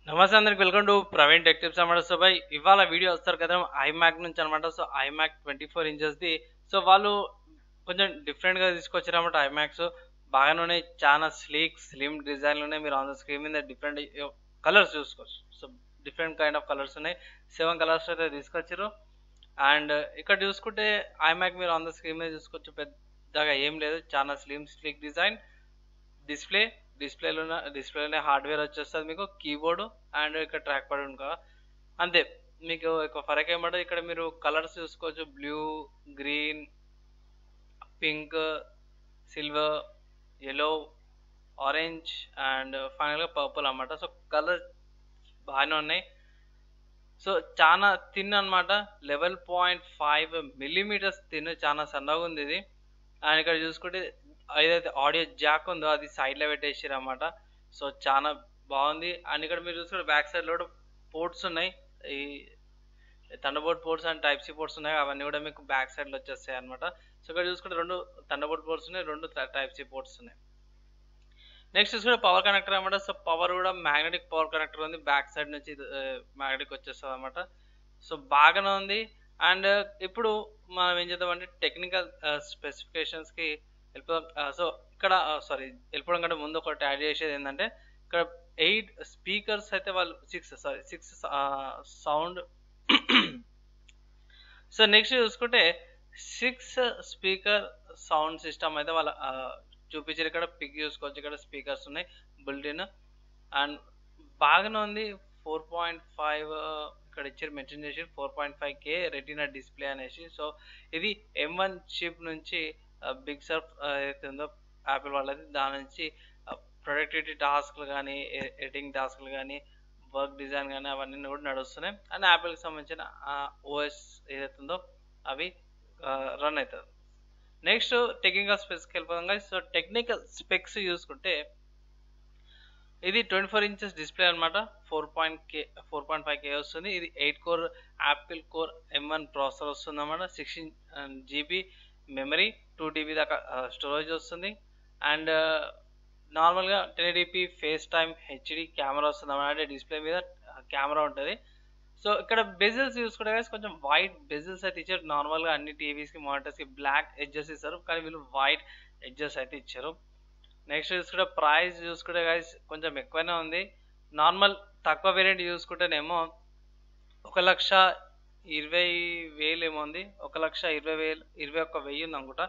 నమస్తే అందరికి welcome to Praveen tech tips అన్నమాట సో బై ఇవాళ వీడియో వస్తారు కదా ఐమ్యాక్ నుంచి అనమాట సో ఐమ్యాక్ ట్వంటీ ఫోర్ ఇంచెస్ది సో వాళ్ళు కొంచెం డిఫరెంట్గా తీసుకొచ్చారన్నమాట ఐమ్యాక్స్ బాగానే ఉన్నాయి చాలా స్లీక్ స్లిమ్ డిజైన్లు ఉన్నాయి మీరు ఆన్ ద స్క్రీన్ మీద డిఫరెంట్ కలర్స్ చూసుకోవచ్చు so different kind of colours ఉన్నాయి సెవెన్ కలర్స్ అయితే తీసుకొచ్చారు అండ్ ఇక్కడ చూసుకుంటే ఐమ్యాక్ మీరు ఆన్ ద స్క్రీన్ మీద చూసుకోవచ్చు పెద్దగా ఏం లేదు చాలా స్లిమ్ స్లీక్ డిజైన్ డిస్ప్లే డిస్ప్లేలో డిస్ప్లేలోనే హార్డ్వేర్ వచ్చేస్తుంది మీకు కీబోర్డ్ అండ్ ఇక్కడ ట్రాక్ ప్యాడ్ ఉంటుంది అంతే మీకు ఒక ఫరక్ ఏమంటే ఇక్కడ మీరు కలర్స్ చూసుకోవచ్చు blue green pink silver yellow orange and ఫైనల్గా పర్పుల్ అన్నమాట సో కలర్ బాగానే ఉన్నాయి సో చాలా థిన్ అనమాట eleven point five millimetres thin చాలా సన్నగా ఉంది ఇది అండ్ ఇక్కడ చూసుకుంటే ఏదైతే ఆడియో జాక్ ఉందో అది సైడ్లో పెట్టేసారు అనమాట సో చాలా బాగుంది అండ్ ఇక్కడ మీరు చూసుకుంటే బ్యాక్ సైడ్లో కూడా పోర్ట్స్ ఉన్నాయి ఈ Thunderbolt ports and type C ports ఉన్నాయి అవన్నీ కూడా మీకు బ్యాక్ సైడ్లో వచ్చేస్తాయి అనమాట సో ఇక్కడ చూసుకుంటే రెండు తండబోర్డ్ పోర్ట్స్ ఉన్నాయి రెండు టైప్ సి పోర్ట్స్ ఉన్నాయి నెక్స్ట్ చూసుకుంటే పవర్ కనెక్టర్ అనమాట సో పవర్ కూడా మ్యాగ్నెటిక్ పవర్ కనెక్టర్ ఉంది బ్యాక్ సైడ్ నుంచి మ్యాగ్నెటిక్ వచ్చేస్తుంది అనమాట సో బాగానే ఉంది అండ్ ఇప్పుడు మనం ఏం చేద్దామంటే టెక్నికల్ స్పెసిఫికేషన్స్కి వెళ్ళిపోదాం సో ఇక్కడ సారీ వెళ్ళిపోవడం కంటే ముందు ఒకటి యాడ్ చేసేది ఏంటంటే ఇక్కడ ఎయిట్ స్పీకర్స్ అయితే వాళ్ళు six sorry six sound so next చూసుకుంటే సిక్స్ స్పీకర్ సౌండ్ సిస్టమ్ అయితే వాళ్ళ చూపించారు ఇక్కడ పిక్ చూసుకోవచ్చు ఇక్కడ స్పీకర్స్ ఉన్నాయి బుల్టిన్ అండ్ బాగానే ఉంది ఫోర్ పాయింట్ ఫైవ్ ఇక్కడ ఇచ్చారు మెన్షన్ చేసి four point five K retina display అనేసి సో ఇది ఎం వన్ చిప్ నుంచి బిగ్ సర్ఫ్ ఏదైతే ఉందో యాపిల్ వాళ్ళది దాని నుంచి ప్రొడక్టివిటీ టాస్క్లు కానీ ఎడిటింగ్ టాస్క్లు కానీ వర్క్ డిజైన్ కానీ అవన్నీ కూడా నడుస్తున్నాయి అండ్ యాపిల్కి సంబంధించిన ఓఎస్ ఏదైతే ఉందో అవి రన్ అవుతుంది నెక్స్ట్ టెక్నికల్ స్పెక్స్కి వెళ్ళిపోదాం సో టెక్నికల్ స్పెక్స్ చూసుకుంటే ఇది ట్వంటీ ఫోర్ ఇంచెస్ డిస్ప్లే అనమాట four point K four point five K వస్తుంది ఇది eight core Apple core M one processor వస్తుంది అనమాట sixteen GB memory two TB దాకా స్టోరేజ్ వస్తుంది అండ్ నార్మల్గా ten eighty p FaceTime HD camera వస్తుంది అన్నమాట డిస్ప్లే మీద కెమెరా ఉంటుంది సో ఇక్కడ బెజిల్స్ చూసుకుంటే కొంచెం వైట్ బెజిల్స్ అయితే ఇచ్చారు నార్మల్గా అన్ని టీవీస్కి మానిటర్స్కి బ్లాక్ ఎడ్జెస్ ఇస్తారు కానీ వీళ్ళు వైట్ ఎడ్జెస్ అయితే ఇచ్చారు నెక్స్ట్ చూసుకుంటే ప్రైస్ చూసుకుంటే గైస్ కొంచెం ఎక్కువనే ఉంది నార్మల్ తక్కువ వేరియంట్ చూసుకుంటేనేమో ఒక లక్ష ఇరవై వేలు ఏమో ఉంది ఒక లక్ష ఇరవై వేలు ఇరవై ఒక్క వెయ్యి ఉంది అనుకుంటా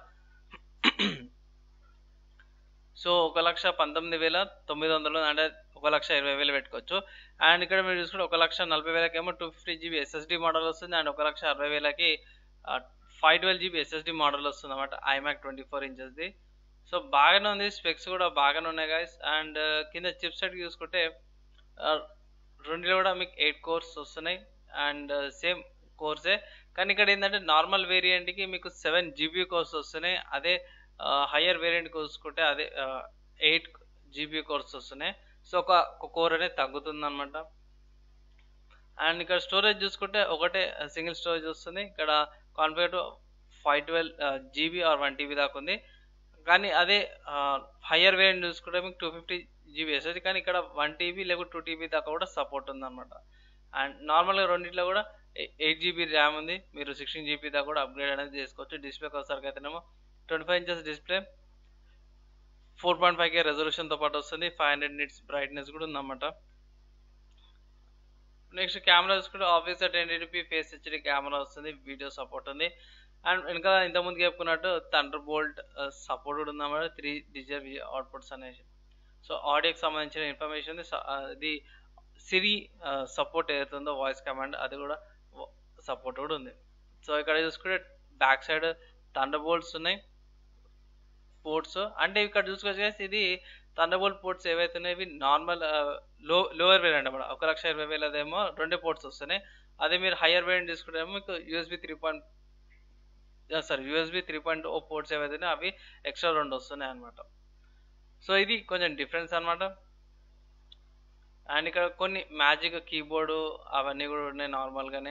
సో ఒక లక్ష పంతొమ్మిది వేల తొమ్మిది వందలు అంటే ఒక లక్ష ఇరవై వేలు పెట్టుకోవచ్చు అండ్ ఇక్కడ మీరు చూసుకుంటే ఒక లక్ష నలభై వేలకేమో two fifty GB SSD model వస్తుంది అండ్ ఒక లక్ష అరవై వేలకి five twelve GB SSD model వస్తుంది అనమాట ఐమాక్ ట్వంటీ ఫోర్ ఇంచెస్ది సో బాగానే ఉంది స్పెక్స్ కూడా బాగానే ఉన్నాయి గాయస్ అండ్ కింద చిప్ సెట్ చూసుకుంటే రెండులో కూడా మీకు ఎయిట్ కోర్స్ వస్తున్నాయి అండ్ సేమ్ కోర్సే కానీ ఇక్కడ ఏంటంటే నార్మల్ వేరియంట్కి మీకు సెవెన్ జీబీ కోర్స్ వస్తున్నాయి అదే హయ్యర్ వేరియంట్ చూసుకుంటే అదే ఎయిట్ జీబీ కోర్స్ వస్తున్నాయి సో ఒక కోర్ అనేది తగ్గుతుంది అనమాట అండ్ ఇక్కడ స్టోరేజ్ చూసుకుంటే ఒకటే సింగిల్ స్టోరేజ్ వస్తుంది ఇక్కడ configure five twelve GB or one TB దాకా ఉంది కానీ అదే హయ్యర్ వేరియంట్ చూసుకుంటే మీకు టూ ఫిఫ్టీ జీబీ వస్తుంది కానీ ఇక్కడ వన్ టీబీ లేకపోతే టూ టీబీ దాకా కూడా సపోర్ట్ ఉందన్నమాట అండ్ నార్మల్గా రెండింటిలో కూడా ఎయిట్ జీబీ ర్యామ్ ఉంది మీరు సిక్స్టీన్ జీబీ దాకా కూడా అప్గ్రేడ్ అనేది చేసుకోవచ్చు డిస్ప్లేకి వచ్చేసరికి అయితేనేమో twenty five inches display four point five K రెజల్యూషన్తో పాటు వస్తుంది ఫైవ్ హండ్రెడ్ నిట్స్ బ్రైట్నెస్ కూడా ఉందన్నమాట నెక్స్ట్ కెమెరా చూసుకుంటే ఆఫీస్ ten eighty face HD camera వస్తుంది వీడియో సపోర్ట్ ఉంది అండ్ వెనక ఇంతకుముందు చెప్పుకున్నట్టు థండర్ బోల్ట్ సపోర్ట్ కూడా ఉందన్నమాట త్రీ డిజిటల్ అవుట్పుట్స్ అనేసి సో ఆడియోకి సంబంధించిన ఇన్ఫర్మేషన్ ఇది సిరి సపోర్ట్ ఏదైతే ఉందో వాయిస్ కమాండ్ అది కూడా సపోర్ట్ కూడా ఉంది సో ఇక్కడ చూసుకుంటే బ్యాక్ సైడ్ థండర్ బోల్ట్స్ ఉన్నాయి పోర్ట్స్ అంటే ఇక్కడ చూసుకోవచ్చు ఇది థండర్బోల్ట్ పోర్ట్స్ ఏవైతే ఉన్నాయో నార్మల్ లో లోవర్ వేరియంట్ అన్నమాట ఒక లక్ష ఇరవై వేలదేమో రెండే పోర్ట్స్ వస్తున్నాయి అదే మీరు హయ్యర్ వేరియంట్ తీసుకుంటే మీకు USB three point sorry USB three point O ports ఏవైతే అవి ఎక్స్ట్రా రెండు వస్తున్నాయి అనమాట సో ఇది కొంచెం డిఫరెన్స్ అనమాట అండ్ ఇక్కడ కొన్ని మ్యాజిక్ కీబోర్డు అవన్నీ కూడా ఉన్నాయి నార్మల్గానే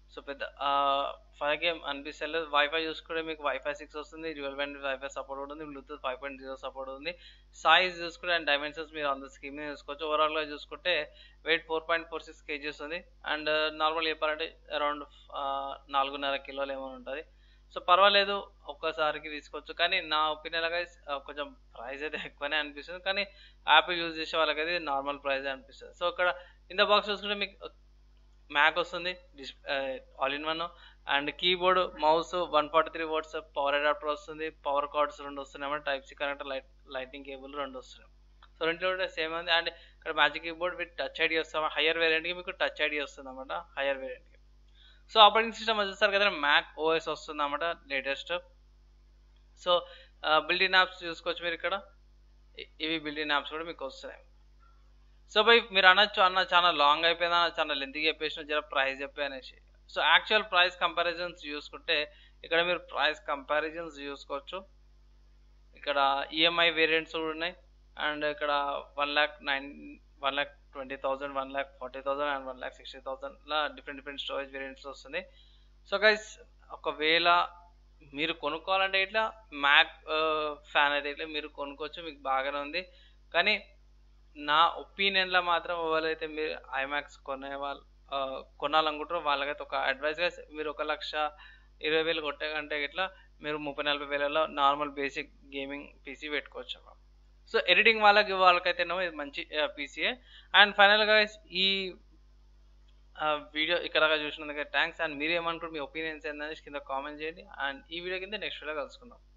సో పెద్ద ఫైవ్ గేమ్ అనిపిస్తలేదు వైఫై చూసుకుంటే మీకు వైఫై సిక్స్ వస్తుంది డ్యూయల్ బ్యాండ్ వైఫై సపోర్ట్ ఉంటుంది Bluetooth five point zero support ఉంది సైజ్ చూసుకుంటే అండ్ డైమెన్షన్స్ మీరు అంత స్క్రీన్ మీద చూసుకోవచ్చు ఓవరాల్గా చూసుకుంటే weight four point four six kgs ఉంది అండ్ నార్మల్ చెప్పాలంటే అరౌండ్ నాలుగున్నర కిలోలు ఏమైనా ఉంటుంది సో పర్వాలేదు ఒక్కసారికి తీసుకోవచ్చు కానీ నా ఒపీనియన్ గైస్ కొంచెం ప్రైస్ అయితే ఎక్కువనే అనిపిస్తుంది కానీ యాప్ యూజ్ చేసే వాళ్ళకైతే నార్మల్ ప్రైస్ అనిపిస్తుంది సో ఇక్కడ ఇన్ ద బాక్స్ చూసుకుంటే మీకు మ్యాక్ వస్తుంది this all in one and keyboard mouse one forty three watts power adapter వస్తుంది పవర్ కార్డ్స్ రెండు వస్తున్నాయి type C connector light lighting cable రెండు వస్తున్నాయి సో రెండింటిలో కూడా సేమ్ ఉంది అండ్ ఇక్కడ Magic Keyboard with Touch ID వస్తాం హయ్యర్ వేరియంట్కి మీకు టచ్ ఐడి వస్తుంది అనమాట హయ్యర్ వేరియంట్కి సో ఆపరేటింగ్ సిస్టమ్ వచ్చేసరికి కదా మ్యాక్ ఓఎస్ వస్తుంది అనమాట లేటెస్ట్ సో బిల్డింగ్ యాప్స్ చూసుకోవచ్చు మీరు ఇక్కడ ఇ- ఇవి బిల్డింగ్ యాప్స్ కూడా మీకు వస్తున్నాయి సో బై మీరు అనొచ్చు అన్న చాలా లాంగ్ అయిపోయిందా చాలా లెంత్గా చెప్పేసిన జర ప్రైస్ చెప్పే అనేసి సో యాక్చువల్ ప్రైస్ కంపారిజన్స్ చూసుకుంటే ఇక్కడ మీరు ప్రైస్ కంపారిజన్స్ చూసుకోవచ్చు ఇక్కడ ఈఎంఐ వేరియంట్స్ కూడా ఉన్నాయి అండ్ ఇక్కడ one lakh nine one lakh twenty thousand one lakh forty thousand and one lakh sixty థౌసండ్లా డిఫరెంట్ డిఫరెంట్ స్టోరేజ్ వేరియంట్స్ వస్తుంది సో గైస్ ఒకవేళ మీరు కొనుక్కోవాలంటే ఇట్లా మ్యాక్ ఫ్యాన్ అయితే ఇట్లా మీరు కొనుక్కోవచ్చు మీకు బాగానే ఉంది కానీ నా ఒపీనియన్లో మాత్రం ఎవరైతే మీరు ఐమాక్స్ కొనే వాళ్ళు ఆ, కొనాలనుకుంటారో వాళ్ళకైతే ఒక అడ్వైస్గా మీరు ఒక లక్ష ఇరవై వేలు కొట్టే కంటే ఇట్లా మీరు ముప్పై నలభై వేలలో నార్మల్ బేసిక్ గేమింగ్ పీసీ పెట్టుకోవచ్చు సో ఎడిటింగ్ వాళ్ళకి వాళ్ళకైతేనో ఇది మంచి పీసీఏ అండ్ ఫైనల్గా ఈ వీడియో ఇక్కడ చూసినందుకు థ్యాంక్స్ అండ్ మీరు ఏమనుకుంటారు మీ ఒపీనియన్స్ ఏంటనేసి కింద కామెంట్ చేయండి అండ్ ఈ వీడియో కింద నెక్స్ట్ వీడియో కలుసుకుందాం